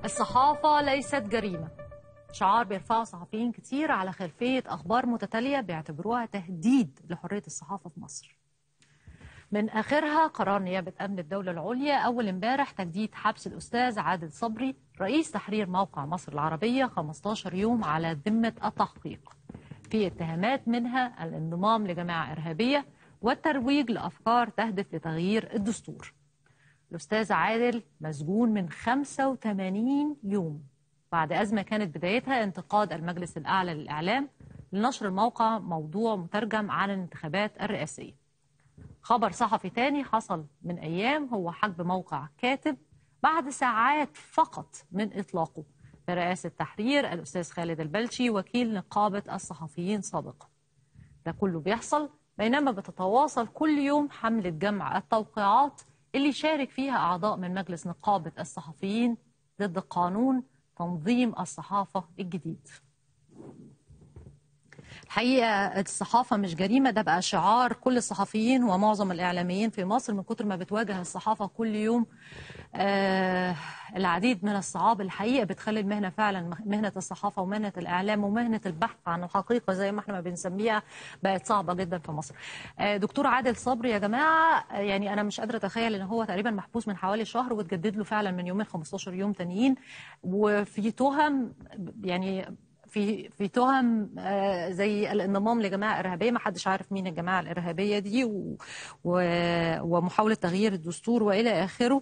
الصحافة ليست جريمة شعار بيرفعه صحفيين كتير على خلفية أخبار متتالية بيعتبروها تهديد لحرية الصحافة في مصر من آخرها قرار نيابة أمن الدولة العليا أول امبارح تجديد حبس الأستاذ عادل صبري رئيس تحرير موقع مصر العربية 15 يوم على ذمة التحقيق في اتهامات منها الانضمام لجماعة إرهابية والترويج لأفكار تهدف لتغيير الدستور الأستاذ عادل مسجون من 85 يوم بعد أزمة كانت بدايتها انتقاد المجلس الأعلى للإعلام لنشر الموقع موضوع مترجم عن الانتخابات الرئاسية خبر صحفي تاني حصل من أيام هو حجب موقع كاتب بعد ساعات فقط من إطلاقه برئاسة تحرير الأستاذ خالد البلشي وكيل نقابة الصحفيين سابقا ده كله بيحصل بينما بتتواصل كل يوم حملة جمع التوقيعات اللي شارك فيها أعضاء من مجلس نقابة الصحفيين ضد قانون تنظيم الصحافة الجديد الحقيقة الصحافة مش جريمة ده بقى شعار كل الصحفيين ومعظم الإعلاميين في مصر من كتر ما بتواجه الصحافة كل يوم آه العديد من الصعاب الحقيقة بتخلي المهنة فعلا مهنة الصحافة ومهنة الإعلام ومهنة البحث عن الحقيقة زي ما احنا ما بنسميها بقت صعبة جدا في مصر آه دكتور عادل صبري يا جماعة يعني أنا مش قادرة أتخيل إن هو تقريبا محبوس من حوالي شهر وتجدد له فعلا من يومين 15 يوم تانيين وفي تهم يعني في في تهم زي الانضمام لجماعه ارهابيه ما حدش عارف مين الجماعه الارهابيه دي و و ومحاوله تغيير الدستور والى اخره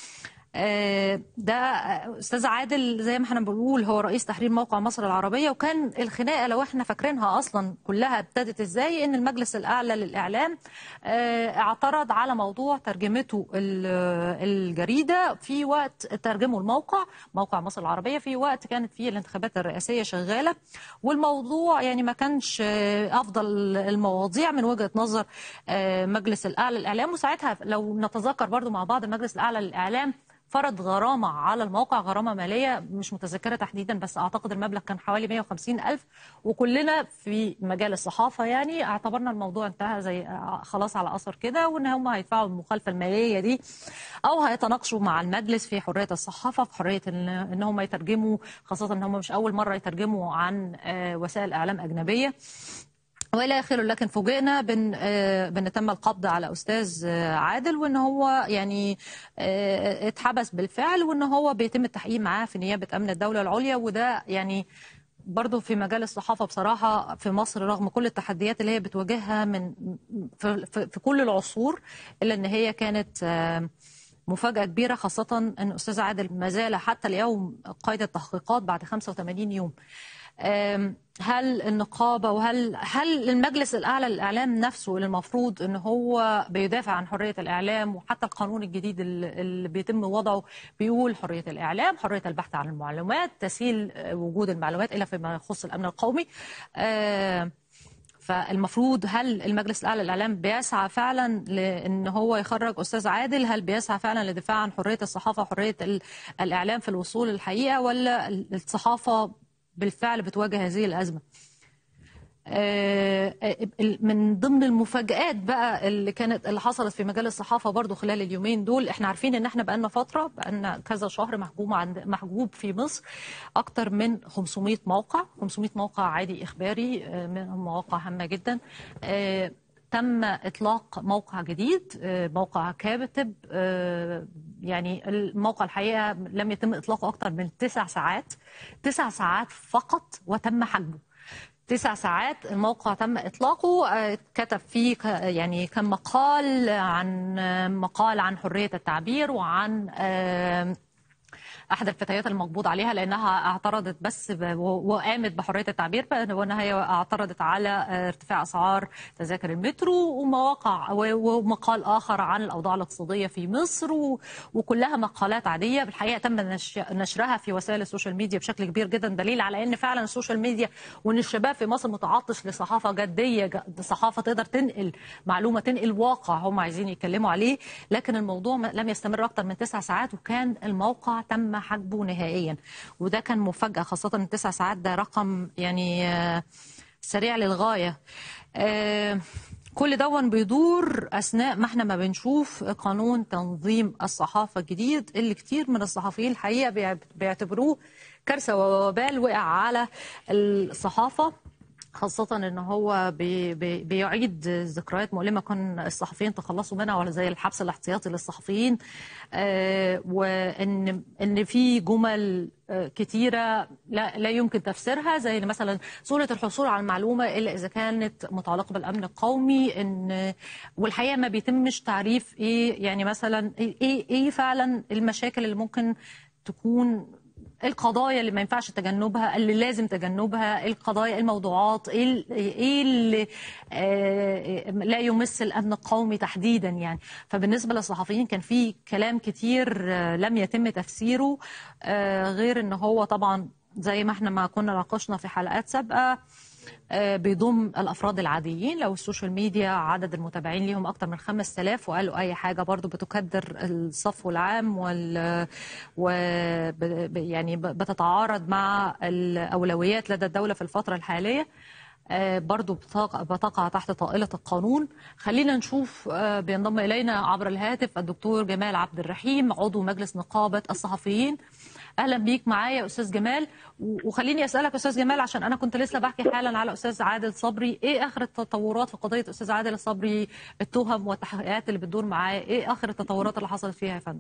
ده استاذ عادل زي ما احنا بنقول هو رئيس تحرير موقع مصر العربيه وكان الخناقه لو احنا فاكرينها اصلا كلها ابتدت ازاي ان المجلس الاعلى للاعلام اعترض على موضوع ترجمته الجريده في وقت ترجمه الموقع موقع مصر العربيه في وقت كانت فيه الانتخابات الرئاسيه شغاله والموضوع يعني ما كانش افضل المواضيع من وجهه نظر مجلس الاعلى للاعلام وساعتها لو نتذكر برضو مع بعض المجلس الاعلى للاعلام فرض غرامة على الموقع غرامة مالية مش متذكرة تحديدا بس أعتقد المبلغ كان حوالي 150 ألف وكلنا في مجال الصحافة يعني اعتبرنا الموضوع انتهى زي خلاص على أثر كده وإن هم هيدفعوا المخالفة المالية دي أو هيتناقشوا مع المجلس في حرية الصحافة في حرية إن هم يترجموا خاصة إن هم مش أول مرة يترجموا عن وسائل إعلام أجنبية والى اخره لكن فوجئنا بان بان تم القبض على استاذ عادل وان هو يعني اتحبس بالفعل وان هو بيتم التحقيق معاه في نيابه امن الدوله العليا وده يعني برضه في مجال الصحافه بصراحه في مصر رغم كل التحديات اللي هي بتواجهها من في, في, في كل العصور الا ان هي كانت مفاجاه كبيره خاصه ان استاذ عادل ما زال حتى اليوم قيد التحقيقات بعد 85 يوم هل النقابة وهل هل المجلس الأعلى للإعلام نفسه اللي المفروض أن هو بيدافع عن حرية الإعلام وحتى القانون الجديد اللي بيتم وضعه بيقول حرية الإعلام حرية البحث عن المعلومات تسهيل وجود المعلومات إلا فيما يخص الأمن القومي فالمفروض هل المجلس الاعلى للاعلام بيسعى فعلا لان هو يخرج استاذ عادل هل بيسعى فعلا للدفاع عن حريه الصحافه وحريه الاعلام في الوصول للحقيقه ولا الصحافه بالفعل بتواجه هذه الأزمة من ضمن المفاجآت بقى اللي كانت اللي حصلت في مجال الصحافة برضو خلال اليومين دول احنا عارفين ان احنا بقالنا فترة بقالنا كذا شهر محجوب عند محجوب في مصر اكتر من 500 موقع 500 موقع عادي اخباري منهم مواقع هامة جدا تم اطلاق موقع جديد موقع كاتب يعني الموقع الحقيقه لم يتم اطلاقه اكثر من تسع ساعات تسع ساعات فقط وتم حجبه تسع ساعات الموقع تم اطلاقه كتب فيه يعني كان مقال عن مقال عن حريه التعبير وعن احد الفتيات المقبوض عليها لانها اعترضت بس وقامت بحريه التعبير وانها هي اعترضت على ارتفاع اسعار تذاكر المترو ومواقع ومقال اخر عن الاوضاع الاقتصاديه في مصر وكلها مقالات عاديه بالحقيقه تم نشرها في وسائل السوشيال ميديا بشكل كبير جدا دليل على ان فعلا السوشيال ميديا وان الشباب في مصر متعطش لصحافه جديه صحافه تقدر تنقل معلومه تنقل واقع هم عايزين يتكلموا عليه لكن الموضوع لم يستمر اكثر من تسع ساعات وكان الموقع تم حجبه نهائيا وده كان مفاجأة خاصة ان تسع ساعات ده رقم يعني سريع للغاية كل دون بيدور اثناء ما احنا ما بنشوف قانون تنظيم الصحافه الجديد اللي كتير من الصحفيين الحقيقه بيعتبروه كارثه ووبال وقع على الصحافه خاصة ان هو بي بي بيعيد ذكريات مؤلمة كان الصحفيين تخلصوا منها ولا زي الحبس الاحتياطي للصحفيين آه وان ان في جمل آه كتيرة لا, لا يمكن تفسيرها زي مثلا سهولة الحصول على المعلومة إلا إذا كانت متعلقة بالأمن القومي إن والحقيقة ما بيتمش تعريف إيه يعني مثلا إيه إيه فعلا المشاكل اللي ممكن تكون القضايا اللي ما ينفعش تجنبها اللي لازم تجنبها القضايا الموضوعات ايه اللي آه لا يمس الامن القومي تحديدا يعني فبالنسبه للصحفيين كان في كلام كتير آه لم يتم تفسيره آه غير ان هو طبعا زي ما احنا ما كنا ناقشنا في حلقات سابقه بيضم الافراد العاديين لو السوشيال ميديا عدد المتابعين ليهم اكتر من 5000 وقالوا اي حاجه برضو بتكدر الصفو العام وال و يعني بتتعارض مع الاولويات لدى الدوله في الفتره الحاليه برضو بتقع تحت طائلة القانون خلينا نشوف بينضم إلينا عبر الهاتف الدكتور جمال عبد الرحيم عضو مجلس نقابة الصحفيين اهلا بيك معايا يا استاذ جمال وخليني اسالك استاذ جمال عشان انا كنت لسه بحكي حالا على استاذ عادل صبري ايه اخر التطورات في قضيه استاذ عادل صبري التهم والتحقيقات اللي بتدور معاه ايه اخر التطورات اللي حصلت فيها يا فندم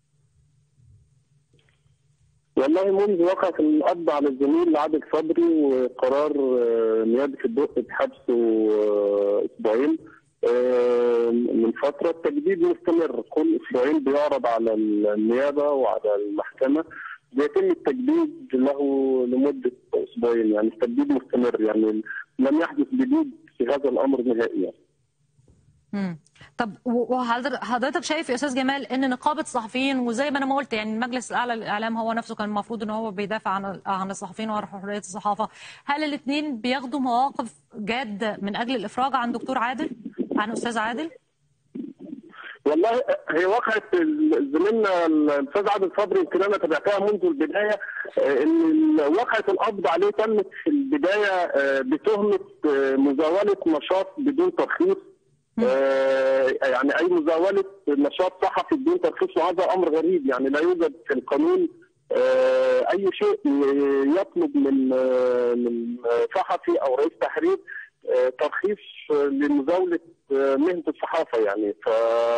والله منذ وقع القبض على الزميل عادل صبري وقرار نيابه الدق بحبسه اسبوعين من فتره التجديد مستمر كل اسبوعين بيعرض على النيابه وعلى المحكمه بيتم التجديد له لمده اسبوعين يعني التجديد مستمر يعني لم يحدث جديد في هذا الامر نهائيا. يعني. امم طب وحضرتك شايف يا استاذ جمال ان نقابه الصحفيين وزي ما انا ما قلت يعني المجلس الاعلى للاعلام هو نفسه كان المفروض ان هو بيدافع عن عن الصحفيين وحريه الصحافه هل الاثنين بياخدوا مواقف جاده من اجل الافراج عن دكتور عادل عن استاذ عادل؟ والله هي وقعت زميلنا الاستاذ عادل صبري يمكن انا تابعتها منذ البدايه ان وقعه القبض عليه تمت في البدايه بتهمه مزاوله نشاط بدون ترخيص يعني اي مزاوله نشاط صحفي بدون ترخيص وهذا امر غريب يعني لا يوجد في القانون اي شيء يطلب من من صحفي او رئيس تحرير ترخيص لمزاوله مهنه الصحافه يعني ف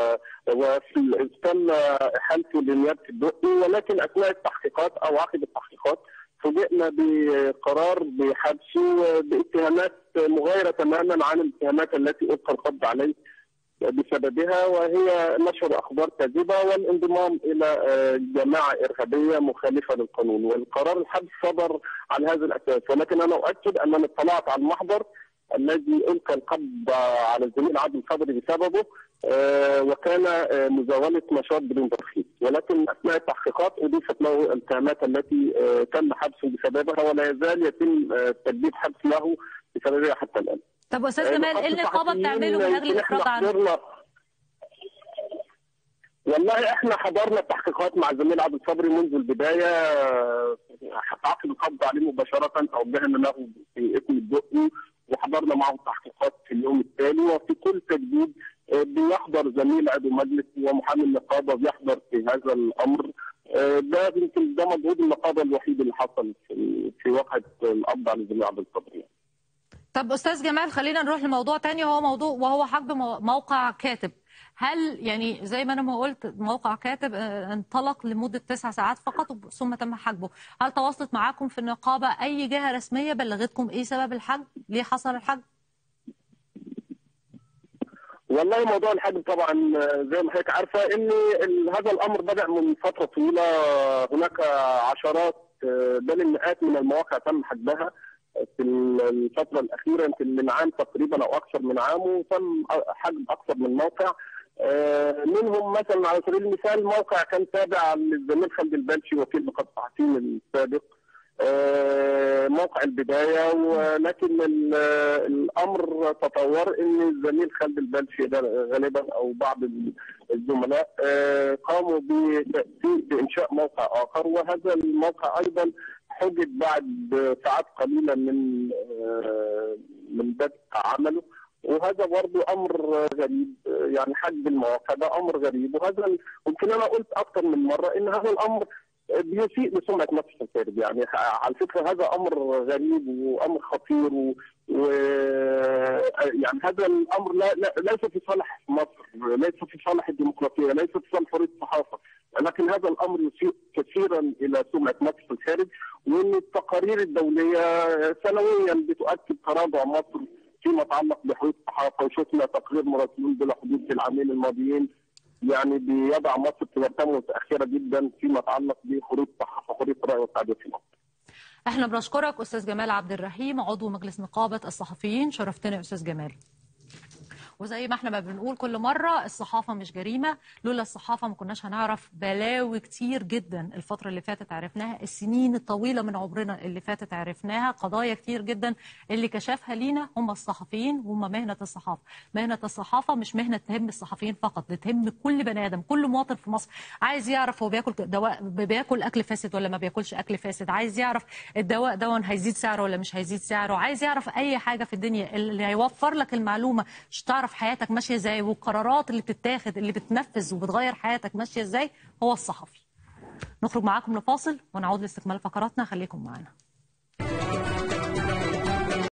تم احالته لنيابه الدقي ولكن اثناء التحقيقات او عقب التحقيقات فوجئنا بقرار بحبسه باتهامات مغايره تماما عن الاتهامات التي القى القبض عليه بسببها وهي نشر اخبار كاذبه والانضمام الى جماعه ارهابيه مخالفه للقانون والقرار الحبس صدر على هذا الاساس ولكن انا اؤكد انني اطلعت على المحضر الذي القى القبض على الزميل عادل صبري بسببه وكان مزاوله نشاط بدون ترخيص ولكن اثناء التحقيقات اضيفت له الاتهامات التي تم حبسه بسببها ولا يزال يتم تجديد حبس له بسببها حتى الان. طب استاذ جمال ايه النقابه بتعمله من اجل الافراج عنه؟ والله احنا حضرنا التحقيقات مع الزميل عبد الصبري منذ البدايه عقب القبض عليه مباشره اوجهنا له في اسم الدقي وحضرنا معه التحقيقات في اليوم التالي وفي كل تجديد بيحضر زميل عضو مجلس ومحامي النقابه بيحضر في هذا الامر ده يمكن ده مجهود النقابه الوحيد اللي حصل في, في وقعه القبض على الزميل عبد الصبري طب استاذ جمال خلينا نروح لموضوع تاني وهو موضوع وهو حجب موقع كاتب هل يعني زي ما انا ما قلت موقع كاتب انطلق لمده تسع ساعات فقط ثم تم حجبه، هل تواصلت معاكم في النقابه اي جهه رسميه بلغتكم ايه سبب الحجب؟ ليه حصل الحجب؟ والله موضوع الحجب طبعا زي ما حضرتك عارفه ان هذا الامر بدا من فتره طويله هناك عشرات بل المئات من المواقع تم حجبها في الفتره الاخيره يمكن من عام تقريبا او اكثر من عام وتم حجب اكثر من موقع منهم مثلا على سبيل المثال موقع كان تابع للزميل خالد البلشي وكيل نقابه الصحفيين السابق موقع البدايه ولكن الامر تطور ان الزميل خالد البلشي غالبا او بعض الزملاء قاموا بانشاء موقع اخر وهذا الموقع ايضا حجب بعد ساعات قليله من من بدء عمله وهذا برضه امر غريب يعني حجب المواقع ده امر غريب وهذا يمكن انا قلت اكثر من مره ان هذا الامر بيسيء لسمعه مصر في الخارج يعني على فكره هذا امر غريب وامر خطير و, و... يعني هذا الامر لا... لا... ليس في صالح مصر ليس في صالح الديمقراطيه ليس في صالح حريه الصحافه لكن هذا الامر يسيء كثيرا الى سمعه مصر في الخارج وان التقارير الدوليه سنويا بتؤكد تراجع مصر فيما يتعلق بحريه الصحافه وشفنا تقرير مراسلين بلا حدود في العامين الماضيين يعني بيضع مصر في مرتبه متاخره جدا فيما يتعلق بحريه الصحافه وحريه الراي والتعبير في مصر. احنا بنشكرك استاذ جمال عبد الرحيم عضو مجلس نقابه الصحفيين شرفتنا يا استاذ جمال. وزي ما احنا ما بنقول كل مرة الصحافة مش جريمة لولا الصحافة ما كناش هنعرف بلاوي كتير جدا الفترة اللي فاتت عرفناها السنين الطويلة من عمرنا اللي فاتت عرفناها قضايا كتير جدا اللي كشفها لينا هم الصحفيين وهم مهنة الصحافة مهنة الصحافة مش مهنة تهم الصحفيين فقط دي تهم كل بني آدم كل مواطن في مصر عايز يعرف هو بياكل دواء بياكل أكل فاسد ولا ما بياكلش أكل فاسد عايز يعرف الدواء ده هيزيد سعره ولا مش هيزيد سعره عايز يعرف أي حاجة في الدنيا اللي هيوفر لك المعلومة مش تعرف حياتك ماشيه ازاي والقرارات اللي بتتاخد اللي بتنفذ وبتغير حياتك ماشيه ازاي هو الصحفي نخرج معاكم لفاصل ونعود لاستكمال فقراتنا خليكم معنا